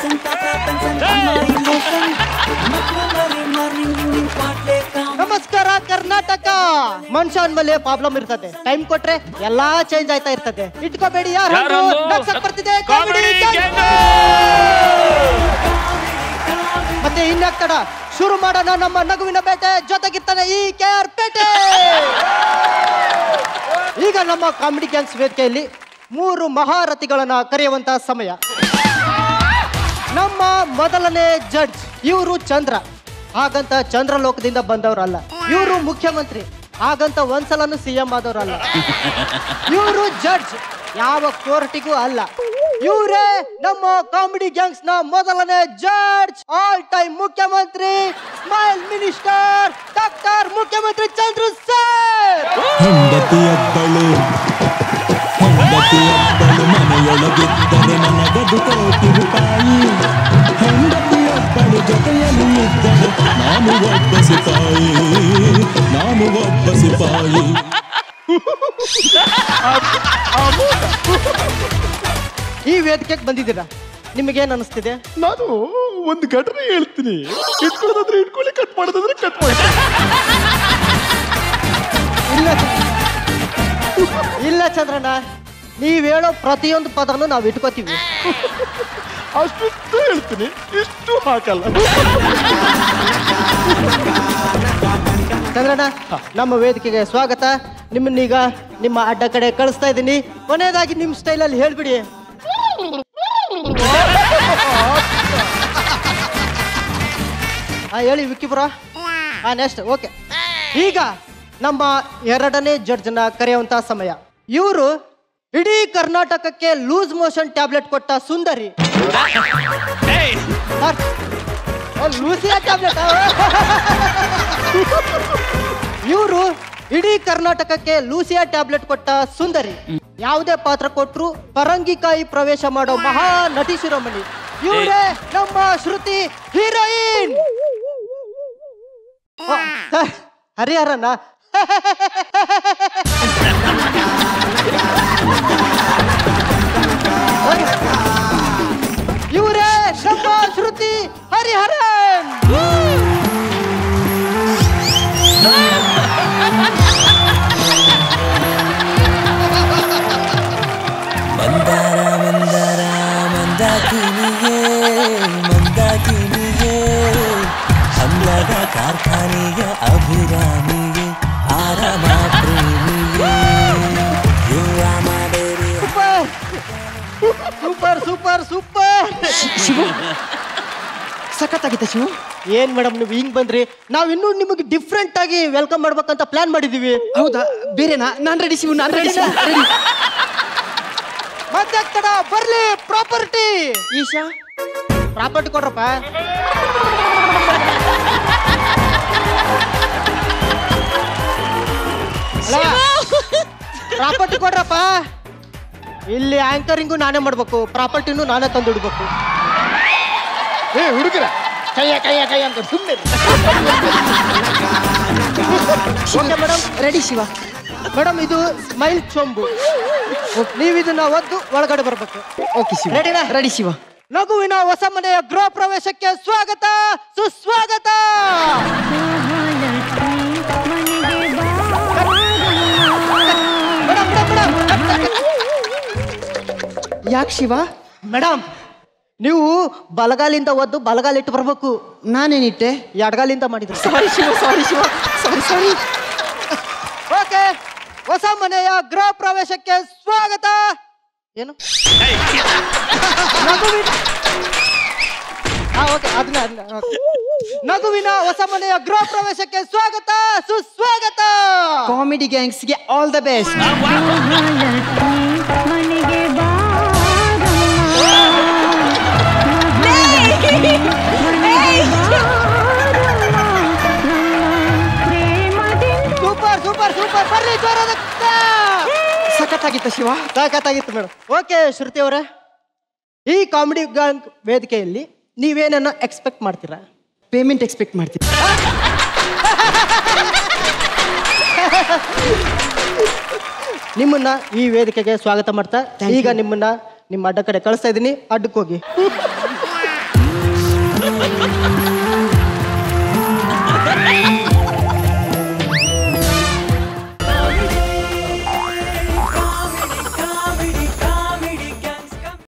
ನಮಸ್ಕಾರ ಕರ್ನಾಟಕ ಮನುಷ್ಯ ಅಂದ್ಮೇಲೆ ಪ್ರಾಬ್ಲಮ್ ಇರ್ತದೆ ಟೈಮ್ ಕೊಟ್ರೆ ಎಲ್ಲಾ ಚೇಂಜ್ ಆಯ್ತಾ ಇರ್ತದೆ ಇಟ್ಕೋಬೇಡಿ ಯಾರು ಯಾರೊಂದು ನಗ್ಸಕ್ ಬರ್ತಿದೆ ಕಾಮಿಡಿ comedy gang. ಮತ್ತೆ ಇನ್ನಾಗ್ತಡ ಶುರು ಮಾಡೋಣ ನಮ್ಮ ನಗುವಿನ ಬೇಟೆ ಜೊತೆಗಿರ್ತಾನೆ ಈ ಕೆ ಆರ್ ಪೇಟೆ ಈಗ ನಮ್ಮ ಕಾಮಿಡಿ ಗ್ಯಾಂಗ್ಸ್ ವೇದಿಕೆಯಲ್ಲಿ ಮೂರು ಮಹಾರಥಿಗಳನ್ನ ಕರೆಯುವಂತ ಸಮಯ ನಮ್ಮ ಮೊದಲನೇ ಜಡ್ಜ್ ಇವರು ಚಂದ್ರ ಹಾಗಂತ ಚಂದ್ರಲೋಕದಿಂದ ಬಂದವರಲ್ಲ ಇವರು ಮುಖ್ಯಮಂತ್ರಿ ಹಾಗಂತ ಒಂದ್ಸಲನು ಸಿ ಎಂ ಆದವರಲ್ಲ ಇವರು ಜಡ್ಜ್ ಯಾವ ಕೋರ್ಟಿಗೂ ಅಲ್ಲ ಇವರೇ ನಮ್ಮ ಕಾಮಿಡಿ ಗ್ಯಾಂಗ್ಸ್ ನ ಮೊದಲನೇ ಜಡ್ಜ್ ಆಲ್ ಟೈಮ್ ಮುಖ್ಯಮಂತ್ರಿ smile minister doctor Mukhyamantri Chandra sir ಹೆಂಡತಿಯೊಬ್ಬಳು ಹೆಂಡತಿಯೊಬ್ಬಳು ಮನೆಯೊಳಗಿದ್ದರೆ ನನಗದು ಕೋಟಿ ರೂಪಾಯಿ ಹೆಂಡತಿಯೊಬ್ಬಳು ಜೊತೆಯಲ್ಲಿ ಇದ್ದರೆ ನಾನು ಒಬ್ಬ ಸಿಪಾಯಿ ನಾನು ಒಬ್ಬ ಸಿಪಾಯಿ ಈ ವೇದಿಕೆಗೆ ಬಂದಿದ್ದೀರಾ ನಿಮಗೇನ್ ಅನಿಸ್ತಿದೆ ನಾನು ಒಂದು ಘಟನೆ ಹೇಳ್ತೀನಿ ಇಟ್ಕೊಳ್ಳೋದಾದ್ರೆ ಇಟ್ಕೊಳ್ಳಿ ಕಟ್ ಮಾಡೋದಾದ್ರೆ ಕಟ್ ಮಾಡಿ ಇಲ್ಲ ಇಲ್ಲ ಚಂದ್ರಣ್ಣ ನೀವ್ ಹೇಳೋ ಪ್ರತಿಯೊಂದು ಪದನು ನಾವು ಇಟ್ಕೋತೀವಿ ಅಷ್ಟು ಹೇಳ್ತೀನಿ ಇಷ್ಟು ಹಾಕಲ್ಲ ಚಂದ್ರಣ್ಣ ನಮ್ಮ ವೇದಿಕೆಗೆ ಸ್ವಾಗತ ನಿಮ್ಮನ್ನೀಗ ನಿಮ್ಮ ಅಡ್ಡ ಕಡೆ ಕಳಿಸ್ತಾ ಇದ್ದೀನಿ ಕೊನೆಯದಾಗಿ ನಿಮ್ಮ ಸ್ಟೈಲಲ್ಲಿ ಹೇಳ್ಬಿಡಿ ಹಾ ಹೇಳಿ ವಿಕ್ಕಿಪುರ ಹಾ ನೆಕ್ಸ್ಟ್ ಓಕೆ ಈಗ ನಮ್ಮ ಎರಡನೇ ಜಡ್ಜ್ನ ಕರೆಯುವಂತ ಸಮಯ ಇವರು ಇಡೀ ಕರ್ನಾಟಕಕ್ಕೆ ಲೂಸ್ ಮೋಷನ್ ಟ್ಯಾಬ್ಲೆಟ್ ಕೊಟ್ಟ ಸುಂದರಿ ಏಯ್ ಸರ್, ಓ, ಲೂಸಿಯಾ ಟ್ಯಾಬ್ಲೆಟ್ ಇವರು ಇಡೀ ಕರ್ನಾಟಕಕ್ಕೆ ಲೂಸಿಯಾ ಟ್ಯಾಬ್ಲೆಟ್ ಕೊಟ್ಟ ಸುಂದರಿ ಯಾವುದೇ ಪಾತ್ರ ಕೊಟ್ರು ಪರಂಗಿಕಾಯಿ ಪ್ರವೇಶ ಮಾಡೋ ಮಹಾ ನಟಿ ಶಿರೋಮಣಿ ಇವರೇ ನಮ್ಮ ಶ್ರುತಿ ಹೀರೋಯಿನ್ ಓ, ಸರ್, ಹರಿಹರನ ಇವರೇ ನಮ್ಮ ಶ್ರುತಿ ಹರಿಹರನ್ ಮಂದಾರ ಮಂದಾರ ಮಂದಾಕಿನಿಗೆ ಮಂದಾಕಿನಿಗೆ ಹಂದದ ಕಾರ್ಖಾನೆಯ ಅಭಿರಾಮಿಗೆ ಆರಾಮ ಪ್ರೇಮಿಗೆ ಯುರಾಮ ಬೇರೆ ಸೂಪರ್ ಸೂಪರ್ ಸೂಪರ್ ಶಿವು ಸಖತ್ತಾಗಿತ್ತ ಶಿವು ಏನ್ ಮೇಡಮ್ ನೀವು ಹಿಂಗ್ ಬಂದ್ರಿ ನಾವ್ ಇನ್ನೂ ನಿಮಗೆ ಡಿಫ್ರೆಂಟ್ ಆಗಿ ವೆಲ್ಕಮ್ ಮಾಡ್ಬೇಕಂತ ಪ್ಲಾನ್ ಮಾಡಿದೀವಿ ಹೌದಾ ಬೇರೆನಾ ನಾನ್ ರೆಡಿ ಶಿವು ನಾನ್ ರೆಡಿ ರೆಡಿ ಮತ್ತೆ ತಡ ಬರ್ಲಿ ಪ್ರಾಪರ್ಟಿ ಈಶಾ ಪ್ರಾಪರ್ಟಿ ಕೊಡ್ರಪ್ಪ ಪ್ರಾಪರ್ಟಿ ಕೊಡ್ರಪ್ಪ ಇಲ್ಲಿ ಆಂಕರಿಂಗು ನಾನೇ ಮಾಡ್ಬೇಕು ಪ್ರಾಪರ್ಟಿನೂ ನಾನೇ ತಂದು ಇಡ್ಬೇಕು ಏ ಹುಡುಗರ ಕೈಯ ಕೈಯ ಕೈಯ ಅಂತ ಸುಮ್ಮನೆ okay madam ready Shiva madam ಇದು ಸ್ಮೈಲ್ ಚೊಂಬು ನೀವು ಇದನ್ನ ಒದ್ದು ಒಳಗಡೆ ಬರ್ಬೇಕು ಓಕೆ ಶಿವ ರೆಡಿನಾ? ರೆಡಿ ಶಿವ ನಗುವಿನ ಹೊಸ ಮನೆಯ ಗೃಹ ಪ್ರವೇಶಕ್ಕೆ ಸ್ವಾಗತ ಸುಸ್ವಾಗತ ಮೇಡಮ್ ಮೇಡಮ್ ಮೇಡಮ್ ಯಾಕೆ ಶಿವ ಮೇಡಮ್ ನೀವು ಬಲಗಾಲಿಂದ ಒದ್ದು ಬಲಗಾಲಿಟ್ಟು ಬರ್ಬೇಕು ನಾನೇನಿಟ್ಟೆ ಎಡಗಾಲಿಂದ ಮಾಡಿದ್ರು sorry Shiva sorry Shiva sorry sorry okay ಹೊಸ ಮನೆಯ ಗೃಹ ಪ್ರವೇಶಕ್ಕೆ ಸ್ವಾಗತ ಏನು ನಗುವಿನ ಹಾ ಓಕೆ ಅದನ್ನ ಅದನ್ನ okay. ನಗುವಿನ ಹೊಸ ಮನೆಯ ಗೃಹ ಪ್ರವೇಶಕ್ಕೆ ಸ್ವಾಗತ ಸುಸ್ವಾಗತ ಕಾಮಿಡಿ ಗ್ಯಾಂಗ್ಸ್ಗೆ ಆಲ್ ದ ಬೆಸ್ಟ್ ಮನೆಗೆ ಪ್ರೇಮದಿಂದ ಸೂಪರ್ ಸೂಪರ್ ಸೂಪರ್ ಬರ್ರಿ ಜೋರಾದ ಸಖತ್ತಾಗಿತ್ತ ಶಿವ ಸಾಕತ್ತಾಗಿತ್ತು ಮೇಡಮ್ ಓಕೆ ಶ್ರುತಿ ಅವರೇ ಈ ಕಾಮಿಡಿ ಗ್ಯಾಂಗ್ ವೇದಿಕೆಯಲ್ಲಿ ನೀವೇನನ್ನ ಎಕ್ಸ್ಪೆಕ್ಟ್ ಮಾಡ್ತೀರಾ ಪೇಮೆಂಟ್ ಎಕ್ಸ್ಪೆಕ್ಟ್ ಮಾಡ್ತೀನಿ ನಿಮ್ಮನ್ನ ಈ ವೇದಿಕೆಗೆ ಸ್ವಾಗತ ಮಾಡ್ತಾ Thank ಈಗ you. ನಿಮ್ಮನ್ನ ನಿಮ್ಮ ಅಡ್ಡ ಕಡೆ ಕಳಿಸ್ತಾ ಇದ್ದೀನಿ ಅಡ್ಡಕ್ಕೆ ಹೋಗಿ ಆ